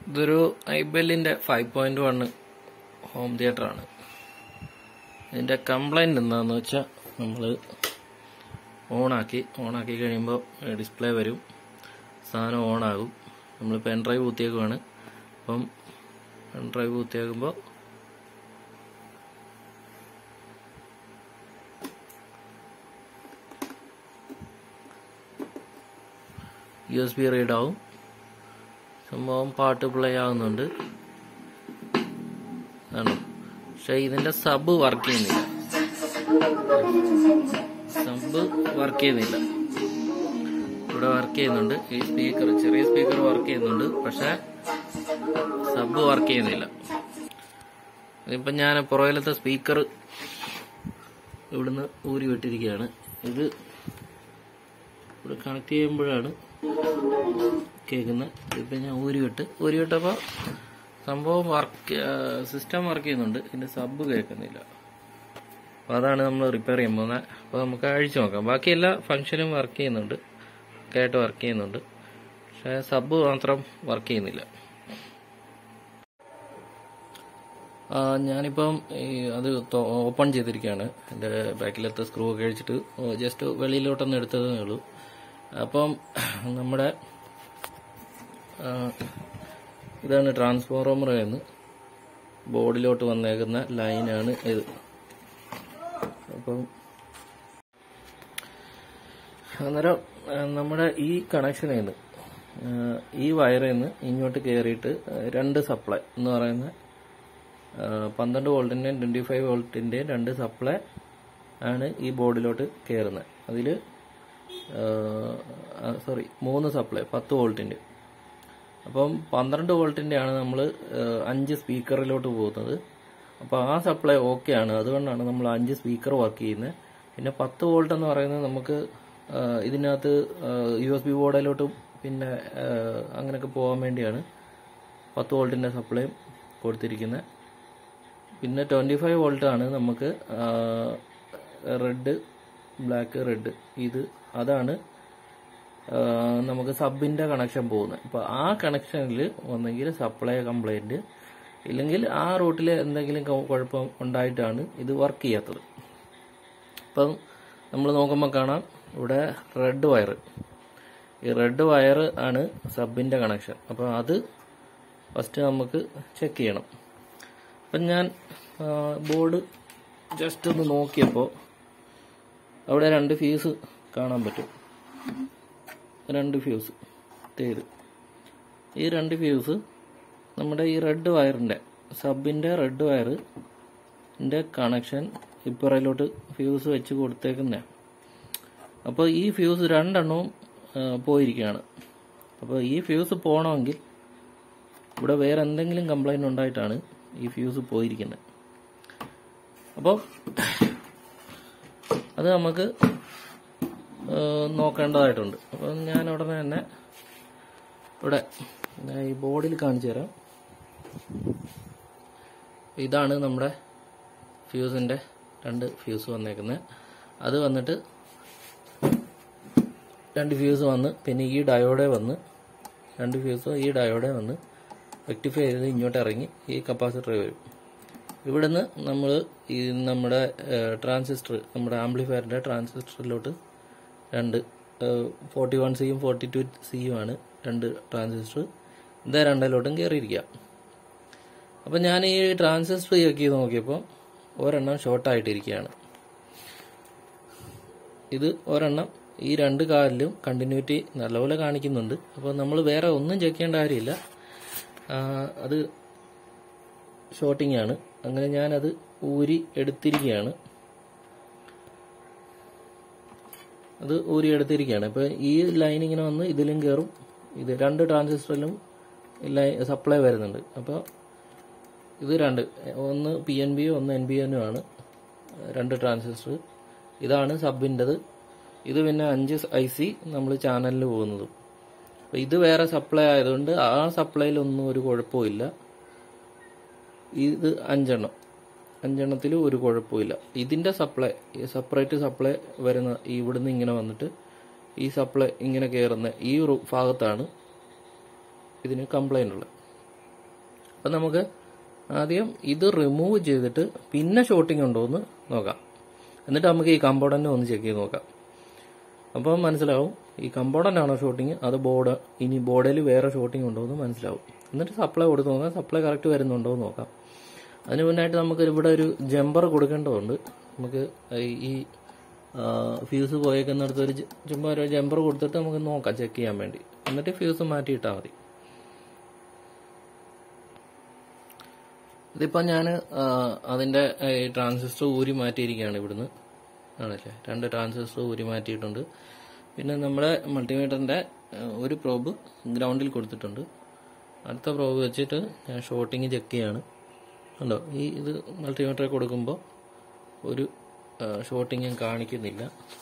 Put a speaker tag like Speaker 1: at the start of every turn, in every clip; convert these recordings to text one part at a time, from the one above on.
Speaker 1: ഇതൊരു ഐബെല്ലിന്റെ five point one home theatre ആണ് ഇതിന്റെ കംപ്ലൈന്റ് എന്താന്ന് വെച്ചാൽ നമ്മൾ ഓണാക്കി ഓണാക്കി കഴിയുമ്പോൾ ഡിസ്പ്ലേ വരും സാധനം ഓണാകും നമ്മൾ പെൻ ഡ്രൈവ് കുത്തിയേക്കുവാണ് അപ്പം പെൻ ഡ്രൈവ് കുത്തിയേക്കുമ്പോൾ യു എസ് ബി റീഡ് ആവും സംഭവം പാട്ട് പ്ലേ ആവുന്നുണ്ട് ആണ് പക്ഷെ ഇതിന്റെ സബ് വർക്ക് ചെയ്യുന്നില്ല സബ് വർക്ക് ചെയ്യുന്നില്ല ഇവിടെ വർക്ക് ചെയ്യുന്നുണ്ട് ഈ സ്പീക്കർ ചെറിയ സ്പീക്കർ വർക്ക് ചെയ്യുന്നുണ്ട് പക്ഷെ സബ് വർക്ക് ചെയ്യുന്നില്ല ഇതിപ്പോ ഞാൻ പുറകിലത്തെ സ്പീക്കർ ഇവിടുന്ന് ഊരി വിട്ടിരിക്കുകയാണ് ഇത് ഇവിടെ കണക്ട് ചെയ്യുമ്പോഴാണ് കേൾക്കുന്നത് ഇപ്പൊ ഞാൻ ഊരി വിട്ട് ഊരി വിട്ടപ്പോൾ സംഭവം വർക്ക് സിസ്റ്റം വർക്ക് ചെയ്യുന്നുണ്ട് ഇതിന്റെ സബ് കേൾക്കുന്നില്ല അപ്പൊ അതാണ് നമ്മൾ റിപ്പയർ ചെയ്യാൻ പോകുന്നത് അപ്പോൾ നമുക്ക് അഴിച്ചു നോക്കാം ബാക്കി എല്ലാ ഫംഗ്ഷനും വർക്ക് ചെയ്യുന്നുണ്ട് ഒക്കെ ആയിട്ട് വർക്ക് ചെയ്യുന്നുണ്ട് പക്ഷെ സബ് മാത്രം വർക്ക് ചെയ്യുന്നില്ല ആ, ഞാനിപ്പം ഈ അത് തൊ- ഓപ്പൺ ചെയ്തിരിക്കുകയാണ് എൻ്റെ ബാക്കിലത്തെ സ്ക്രൂ ഒക്കെ അഴിച്ചിട്ട് ജസ്റ്റ് വെളിയിലോട്ടൊന്ന് എടുത്തതേ ഉള്ളൂ അപ്പം നമ്മുടെ ആ, ഇതാണ് ട്രാൻസ്ഫോർമർ എന്ന് ബോർഡിലോട്ട് വന്നേക്കുന്ന ലൈനാണ് ഇത് അപ്പം അന്നേരം ആ, നമ്മുടെ ഈ കണക്ഷനിൽ നിന്ന് ആ, ഈ വയറിൽ നിന്ന് ഇങ്ങോട്ട് കയറിയിട്ട് രണ്ട് സപ്ലൈ എന്ന് പറയുന്ന ആ, പന്ത്രണ്ട് വോൾട്ടിന്റെയും ട്വന്റി ഫൈവ് വോൾട്ടിന്റെയും രണ്ട് സപ്ലൈ ആണ് ഈ ബോർഡിലോട്ട് കയറുന്നത് അതിൽ സോറി മൂന്ന് സപ്ലൈ പത്ത് വോൾട്ടിന്റെ അപ്പം പന്ത്രണ്ട് വോൾട്ടിന്റെ ആണ് നമ്മൾ അഞ്ച് സ്പീക്കറിലോട്ട് പോകുന്നത് അപ്പോൾ ആ സപ്ലൈ ഓക്കെ ആണ് അതുകൊണ്ടാണ് നമ്മൾ അഞ്ച് സ്പീക്കർ വർക്ക് ചെയ്യുന്നത് പിന്നെ പത്ത് വോൾട്ട് എന്ന് പറയുന്നത് നമുക്ക് ആ, ഇതിനകത്ത് യു എസ് ബി ബോർഡിലോട്ടും പിന്നെ ആ, അങ്ങനെയൊക്കെ പോകാൻ വേണ്ടിയാണ് പത്ത് വോൾട്ടിന്റെ സപ്ലൈ കൊടുത്തിരിക്കുന്നത് പിന്നെ ട്വന്റി ഫൈവ് വോൾട്ട് ആണ് നമുക്ക് റെഡ് ബ്ലാക്ക് റെഡ് ഇത് അതാണ് ആ, നമുക്ക് സബിന്റെ കണക്ഷൻ പോകുന്നത് അപ്പൊ ആ കണക്ഷനിൽ ഒന്നെങ്കിൽ സപ്ലൈ കംപ്ലൈന്റ് ഇല്ലെങ്കിൽ ആ റൂട്ടിൽ എന്തെങ്കിലും കൊ- കുഴപ്പം ഉണ്ടായിട്ടാണ് ഇത് വർക്ക് ചെയ്യാത്തത് അപ്പം നമ്മൾ നോക്കുമ്പോൾ കാണാം ഇവിടെ റെഡ് വയർ ഈ റെഡ് വയർ ആണ് സബിന്റെ കണക്ഷൻ അപ്പോൾ അത് ഫസ്റ്റ് നമുക്ക് ചെക്ക് ചെയ്യണം അപ്പം ഞാൻ ബോർഡ് ജസ്റ്റ് ഒന്ന് നോക്കിയപ്പോൾ അവിടെ രണ്ട് ഫ്യൂസ് കാണാൻ പറ്റും രണ്ട് ഫ്യൂസ് തേര് ഈ രണ്ട് ഫ്യൂസ് നമ്മുടെ ഈ റെഡ് വയറിന്റെ സബിന്റെ റെഡ് വയറിന്റെ കണക്ഷൻ ഇപ്പറയിലോട്ട് ഫ്യൂസ് വെച്ച് കൊടുത്തേക്കുന്ന അപ്പോൾ ഈ ഫ്യൂസ് രണ്ടെണ്ണവും ആ, പോയിരിക്കുകയാണ് അപ്പോൾ ഈ ഫ്യൂസ് പോകണമെങ്കിൽ ഇവിടെ വേറെ എന്തെങ്കിലും കംപ്ലൈന്റ് ഉണ്ടായിട്ടാണ് ഈ ഫ്യൂസ് പോയിരിക്കുന്നത് അപ്പോൾ അത് നമുക്ക് ആ, നോക്കേണ്ടതായിട്ടുണ്ട് അപ്പം ഞാൻ ഉടനെ തന്നെ ഇവിടെ ഞാൻ ഈ ബോർഡിൽ കാണിച്ചു തരാം ഇതാണ് നമ്മുടെ ഫ്യൂസിന്റെ രണ്ട് ഫ്യൂസ് വന്നേക്കുന്നത് അത് വന്നിട്ട് രണ്ട് ഫ്യൂസ് വന്ന് പിന്നെ ഈ ഡയോഡെ വന്ന് രണ്ട് ഫ്യൂസ് ഈ ഡയോഡെ വന്ന് റെക്ടിഫൈ ചെയ്ത് ഇങ്ങോട്ട് ഇറങ്ങി ഈ കപ്പാസിറ്റർ വരും ഇവിടുന്ന് നമ്മൾ ഈ നമ്മുടെ ട്രാൻസിസ്റ്റർ നമ്മുടെ ആംപ്ലിഫയറിന്റെ ട്രാൻസിസ്റ്ററിലോട്ട് രണ്ട് ഫോർട്ടി വൺ സിയും ഫോർട്ടി ടു സിയും ആണ് രണ്ട് ട്രാൻസിസ്റ്റർ ഇതേ രണ്ടിലോട്ടും കയറിയിരിക്കുക അപ്പം ഞാൻ ഈ ട്രാൻസിസ്റ്റർ ചെക്ക് ചെയ്ത് നോക്കിയപ്പോൾ ഒരെണ്ണം ഷോർട്ടായിട്ടിരിക്കുകയാണ് ഇത് ഒരെണ്ണം ഈ രണ്ട് കാലിലും കണ്ടിന്യൂറ്റി നല്ലപോലെ കാണിക്കുന്നുണ്ട് അപ്പോൾ നമ്മൾ വേറെ ഒന്നും ചെക്ക് ചെയ്യേണ്ട കാര്യമില്ല ആ, അത് ഷോർട്ടിംഗ് ആണ് അങ്ങനെ ഞാനത് ഊരി എടുത്തിരിക്കുകയാണ് അത് ഊരി എടുത്തിരിക്കുകയാണ് ഇപ്പൊ ഈ ലൈൻ ഇങ്ങനെ വന്ന് ഇതിലും കയറും ഇത് രണ്ട് ട്രാൻസിസ്റ്ററിലും ലൈൻ സപ്ലൈ വരുന്നുണ്ട് അപ്പോൾ ഇത് രണ്ട് ഒന്ന് പി എൻ ബിയും ഒന്ന് എൻ ബി എനും ആണ് രണ്ട് ട്രാൻസിസ്റ്റർ ഇതാണ് സബിൻ്റെത് ഇത് പിന്നെ അഞ്ച് ഐ സി നമ്മൾ ചാനലിൽ പോകുന്നത് അപ്പൊ ഇത് വേറെ സപ്ലൈ ആയതുകൊണ്ട് ആ സപ്ലൈയിലൊന്നും ഒരു കുഴപ്പമില്ല ഇത് അഞ്ചെണ്ണം അഞ്ചെണ്ണത്തിൽ ഒരു കുഴപ്പമില്ല ഇതിന്റെ സപ്ലൈ സെപ്പറേറ്റ് സപ്ലൈ വരുന്ന ഈ ഇവിടുന്ന് ഇങ്ങനെ വന്നിട്ട് ഈ സപ്ലൈ ഇങ്ങനെ കയറുന്ന ഈ ഒരു ഭാഗത്താണ് ഇതിന് കംപ്ലൈന്റ് ഉള്ളത് അപ്പം നമുക്ക് ആദ്യം ഇത് റിമൂവ് ചെയ്തിട്ട് പിന്നെ ഷോട്ടിംഗ് ഉണ്ടോ എന്ന് നോക്കാം എന്നിട്ട് നമുക്ക് ഈ കമ്പോണന്റ് ഒന്ന് ചെക്ക് ചെയ്ത് നോക്കാം അപ്പോൾ മനസ്സിലാവും ഈ കമ്പോണന്റ് ആണോ ഷോട്ടിങ് അത് ബോർഡ് ഇനി ബോർഡിൽ വേറെ ഷോട്ടിംഗ് ഉണ്ടോ എന്ന് മനസ്സിലാവും എന്നിട്ട് സപ്ലൈ കൊടുത്ത് നോക്കാം സപ്ലൈ കറക്റ്റ് വരുന്നുണ്ടോ എന്ന് നോക്കാം അതിന് മുന്നായിട്ട് നമുക്ക് ഇവിടെ ഒരു ജമ്പർ കൊടുക്കേണ്ടതുണ്ട് നമുക്ക് ഈ ഫ്യൂസ് പോയേക്കുന്നിടത്ത് ഒരു ജ- ചുമ്മാ ഒരു ജമ്പർ കൊടുത്തിട്ട് നമുക്ക് നോക്കാം ചെക്ക് ചെയ്യാൻ വേണ്ടി എന്നിട്ട് ഫ്യൂസ് മാറ്റിയിട്ടാൽ മതി ഇതിപ്പോൾ ഞാൻ അതിൻ്റെ ട്രാൻസിസ്റ്റർ ഊരി മാറ്റിയിരിക്കുകയാണ് ഇവിടുന്ന് ആണല്ലേ രണ്ട് ട്രാൻസിസ്റ്റർ ഊരി മാറ്റിയിട്ടുണ്ട് പിന്നെ നമ്മുടെ മൾട്ടിമീറ്ററിൻ്റെ ഒരു പ്രോബ് ഗ്രൗണ്ടിൽ കൊടുത്തിട്ടുണ്ട് അടുത്ത പ്രോബ് വെച്ചിട്ട് ഞാൻ ഷോട്ടിങ് ചെക്ക് ചെയ്യാണ് ഉണ്ടോ ഈ ഇത് മൾട്ടിമീറ്ററിൽ കൊടുക്കുമ്പോൾ ഒരു ഷോട്ടിങ്ങും കാണിക്കുന്നില്ല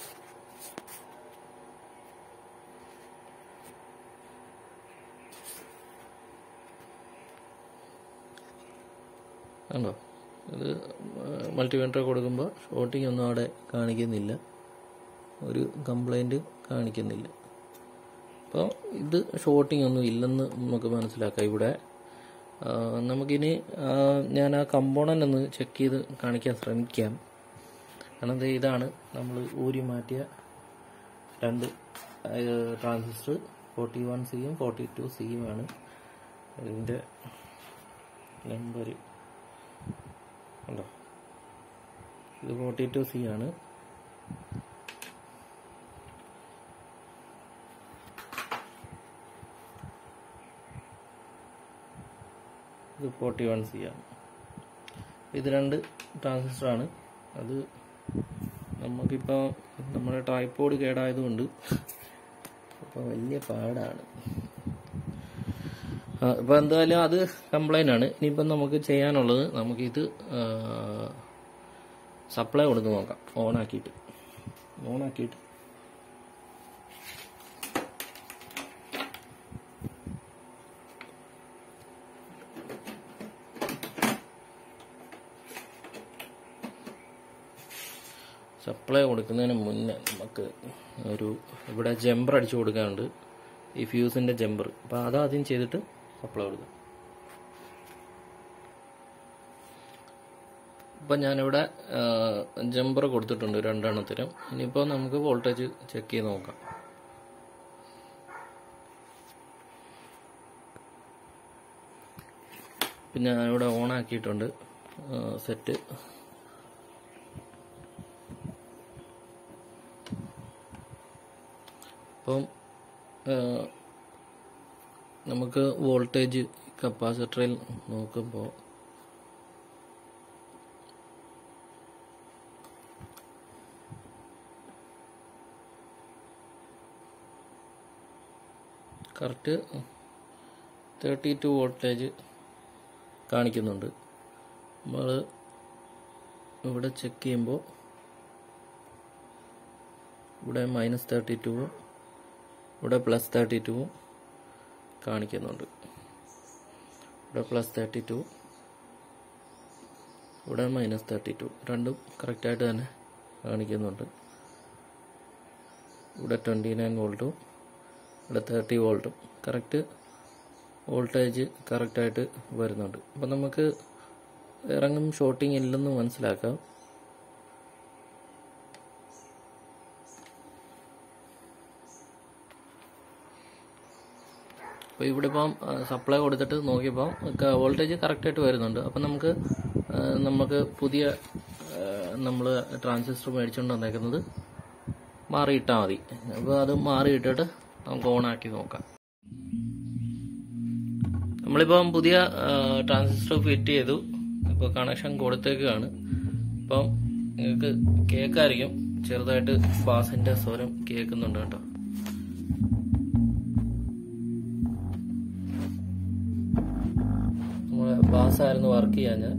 Speaker 1: കണ്ടോ ഇത് മൾട്ടിമീറ്റർ കൊടുക്കുമ്പോൾ ഷോട്ടിംഗ് ഒന്നും അവിടെ കാണിക്കുന്നില്ല ഒരു കംപ്ലൈൻറ്റ് കാണിക്കുന്നില്ല അപ്പോൾ ഇത് ഷോട്ടിംഗ് ഒന്നും ഇല്ലെന്ന് നമുക്ക് മനസ്സിലാക്കാം ഇവിടെ ആ, നമുക്കിനി ആ, ഞാൻ ആ കമ്പോണൻ്റ് ഒന്ന് ചെക്ക് ചെയ്ത് കാണിക്കാൻ ശ്രമിക്കാം കാരണം ദേ ഇതാണ് നമ്മൾ ഊരി മാറ്റിയ രണ്ട് ട്രാൻസിസ്റ്റർ ഫോർട്ടി വൺ സിയും ഫോർട്ടി ടു സിയുമാണ് ഇതിൻ്റെ നമ്പർ ഉണ്ടോ ഇത് ഫോർട്ടി ടു സി ആണ് ഇത് ഫോർട്ടി വൺ സി ആണ് ഇത് രണ്ട് ട്രാൻസിസ്റ്ററാണ് അത് നമുക്കിപ്പോൾ നമ്മുടെ ട്രൈപ്പോഡ് കേടായതുകൊണ്ട് അപ്പോൾ വലിയ പാടാണ് ഇപ്പോൾ എന്തായാലും അത് കംപ്ലൈൻ്റ് ആണ് ഇനിയിപ്പം നമുക്ക് ചെയ്യാനുള്ളത് നമുക്കിത് സപ്ലൈ കൊടുത്ത് നോക്കാം ഓണാക്കിയിട്ട് ഓണാക്കിയിട്ട് സപ്ലൈ കൊടുക്കുന്നതിന് മുന്നേ നമുക്ക് ഒരു ഇവിടെ ജമ്പർ അടിച്ചു കൊടുക്കാനുണ്ട് ഈ ഫ്യൂസിൻ്റെ ജമ്പർ അപ്പോൾ അതാദ്യം ചെയ്തിട്ട് സപ്ലൈ കൊടുക്കാം ഇപ്പം ഞാനിവിടെ ജമ്പർ കൊടുത്തിട്ടുണ്ട് രണ്ടെണ്ണത്തിനും ഇനിയിപ്പോൾ നമുക്ക് വോൾട്ടേജ് ചെക്ക് ചെയ്ത് നോക്കാം പിന്നെ ഞാനിവിടെ ഓൺ ആക്കിയിട്ടുണ്ട് സെറ്റ് അപ്പം നമുക്ക് വോൾട്ടേജ് കപ്പാസിറ്ററിൽ നോക്കുമ്പോൾ കറക്റ്റ് തേർട്ടി ടു വോൾട്ടേജ് കാണിക്കുന്നുണ്ട് നമ്മൾ ഇവിടെ ചെക്ക് ചെയ്യുമ്പോൾ ഇവിടെ മൈനസ് തേർട്ടി ടുവും ഇവിടെ പ്ലസ് തേർട്ടി ടുവും കാണിക്കുന്നുണ്ട് ഇവിടെ പ്ലസ് തേർട്ടി ടു ഇവിടെ മൈനസ് തേർട്ടി ടു രണ്ടും കറക്റ്റായിട്ട് തന്നെ കാണിക്കുന്നുണ്ട് ഇവിടെ ട്വൻറ്റി നയൻ വോൾട്ടും ഇവിടെ തേർട്ടി വോൾട്ടും കറക്റ്റ് വോൾട്ടേജ് കറക്റ്റായിട്ട് വരുന്നുണ്ട് അപ്പം നമുക്ക് ഇറങ്ങും ഷോട്ടിംഗ് ഇല്ലെന്ന് മനസ്സിലാക്കാം അപ്പോൾ ഇവിടെ ഇപ്പം സപ്ലൈ കൊടുത്തിട്ട് നോക്കിയപ്പോൾ വോൾട്ടേജ് കറക്റ്റായിട്ട് വരുന്നുണ്ട് അപ്പം നമുക്ക് ആ, നമുക്ക് പുതിയ നമ്മൾ ട്രാൻസിസ്റ്റർ മേടിച്ചുകൊണ്ട് വന്നേക്കുന്നത് മാറിയിട്ടാൽ മതി അപ്പോൾ അത് മാറിയിട്ടിട്ട് നമുക്ക് ഓണാക്കി നോക്കാം നമ്മളിപ്പം പുതിയ ട്രാൻസിസ്റ്റർ ഫിറ്റ് ചെയ്തു ഇപ്പോൾ കണക്ഷൻ കൊടുത്തേക്കാണ് അപ്പം നിങ്ങൾക്ക് കേൾക്കായിരിക്കും ചെറുതായിട്ട് ബാസിൻ്റെ സ്വരം കേൾക്കുന്നുണ്ട് കേട്ടോ നമ്മളെ ബാസായിരുന്നു വർക്ക് ചെയ്യാൻ ഞാൻ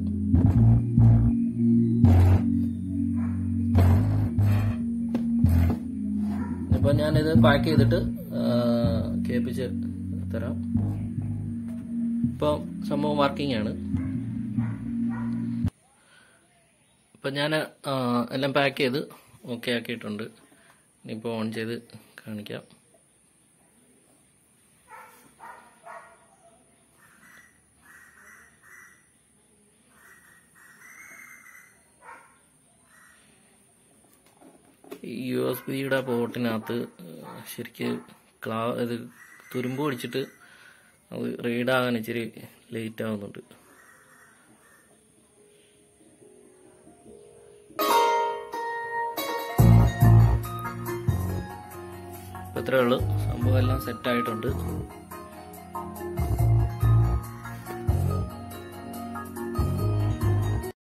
Speaker 1: ഇപ്പൊ ഞാനിത് പാക്ക് ചെയ്തിട്ട് ആ, കേൾപ്പിച്ച് തരാം ഇപ്പൊ സംഭവം വർക്കിംഗ് ആണ് ഇപ്പൊ ഞാൻ എല്ലാം പാക്ക് ചെയ്ത് ഓക്കെ ആക്കിയിട്ടുണ്ട് ഇനിയിപ്പോൾ ഓൺ ചെയ്ത് കാണിക്കാം യു എസ് ബിയുടെ പോർട്ടിനകത്ത് ശരിക്ക് ക്ലാ ഇത് തുരുമ്പ് പിടിച്ചിട്ട് അത് റീഡാകാൻ ഇച്ചിരി ലേറ്റ് ആവുന്നുണ്ട് ഇപ്പം ഇത്രയേ ഉള്ളൂ സംഭവം എല്ലാം സെറ്റായിട്ടുണ്ട്